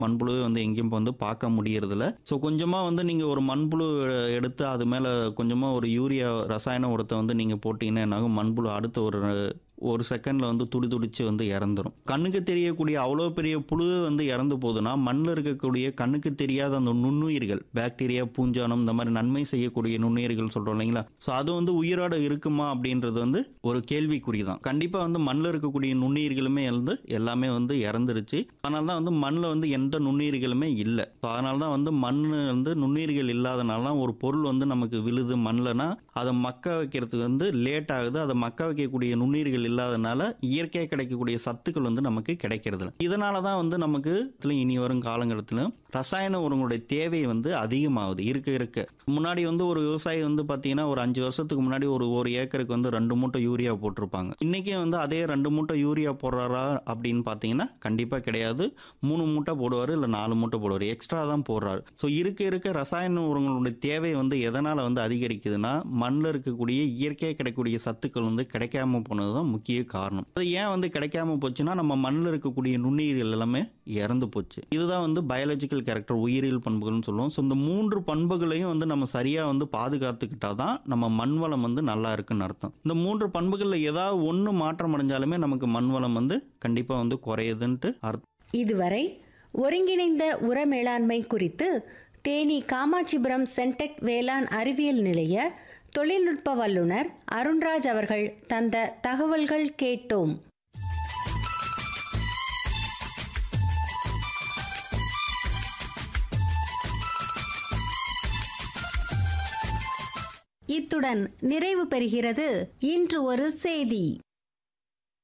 மண்புழுவை வந்து எங்கேயும் இப்ப வந்து பார்க்க முடியறதில்ல ஸோ கொஞ்சமாக வந்து நீங்கள் ஒரு மண்புழு எடுத்து அது மேலே கொஞ்சமாக ஒரு யூரியா ரசாயன உரத்தை வந்து நீங்கள் போட்டிங்கன்னா என்னாகும் மண்புழு அடுத்த ஒரு ஒரு செகண்டில் வந்து துடி துடிச்சு வந்து இறந்துரும் கண்ணுக்கு தெரியக்கூடிய அவ்வளோ பெரிய புழு வந்து இறந்து போகுதுன்னா மண்ணில் இருக்கக்கூடிய கண்ணுக்கு தெரியாத அந்த நுண்ணுயிர்கள் பாக்டீரியா பூஞ்சானம் இந்த மாதிரி நன்மை செய்யக்கூடிய நுண்ணுயிர்கள் சொல்கிறோம் இல்லைங்களா ஸோ அது வந்து உயிரோட இருக்குமா அப்படின்றது வந்து ஒரு கேள்விக்குறி தான் கண்டிப்பாக வந்து மண்ணில் இருக்கக்கூடிய நுண்ணுயிர்களுமே வந்து எல்லாமே வந்து இறந்துருச்சு அதனால தான் வந்து மண்ணில் வந்து எந்த நுண்ணுயிர்களுமே இல்லை ஸோ அதனால தான் வந்து மண் வந்து நுண்ணுயிர்கள் இல்லாதனால தான் ஒரு பொருள் வந்து நமக்கு விழுது மண்ணில்னா அதை மக்க வைக்கிறதுக்கு வந்து லேட் ஆகுது அதை மக்க வைக்கக்கூடிய நுண்ணுயிர்கள் இல்லாதனால இயற்கையாக கிடைக்கக்கூடிய சத்துக்கள் வந்து நமக்கு கிடைக்கிறது இல்லை இதனால தான் வந்து நமக்கு இனி வரும் காலங்கலத்திலும் ரசாயன உரங்களுடைய தேவை வந்து அதிகமாகுது இருக்க இருக்க முன்னாடி வந்து ஒரு விவசாயி வந்து பார்த்தீங்கன்னா ஒரு அஞ்சு வருஷத்துக்கு முன்னாடி ஒரு ஒரு ஏக்கருக்கு வந்து ரெண்டு மூட்டை யூரியா போட்டிருப்பாங்க இன்றைக்கி வந்து அதே ரெண்டு மூட்டை யூரியா போடுறாரா அப்படின்னு பார்த்தீங்கன்னா கண்டிப்பாக கிடையாது மூணு மூட்டை போடுவார் இல்லை நாலு மூட்டை போடுவார் எக்ஸ்ட்ரா தான் போடுறாரு ஸோ இருக்க இருக்க ரசாயன உரங்களுடைய தேவை வந்து எதனால் வந்து அதிகரிக்குதுன்னா மண்ணில் இருக்கக்கூடிய இயற்கையாக கிடைக்கக்கூடிய சத்துக்கள் வந்து கிடைக்காம போனது தான் முக்கிய காரணம் அது ஏன் வந்து கிடைக்காம போச்சுன்னா நம்ம மண்ணில் இருக்கக்கூடிய நுண்ணுயிர்கள் எல்லாமே இறந்து போச்சு இதுதான் வந்து பயாலஜிக்கல் கேரக்டர் உயிரியல் பண்புகள்னு சொல்லுவோம் ஸோ இந்த மூன்று பண்புகளையும் வந்து நம்ம சரியாக வந்து பாதுகாத்துக்கிட்டா தான் நம்ம மண் வளம் வந்து நல்லா இருக்குன்னு அர்த்தம் இந்த மூன்று பண்புகளில் ஏதாவது ஒன்று மாற்றம் அடைஞ்சாலுமே நமக்கு மண் வளம் வந்து கண்டிப்பாக வந்து குறையுதுன்ட்டு அர்த்தம் இதுவரை ஒருங்கிணைந்த உர மேலாண்மை குறித்து தேனி காமாட்சிபுரம் சென்டெக் வேளாண் அறிவியல் நிலைய தொழில்நுட்ப வல்லுநர் அருண்ராஜ் அவர்கள் தந்த தகவல்கள் கேட்டோம் இத்துடன் நிறைவு பெறுகிறது இன்று ஒரு செய்தி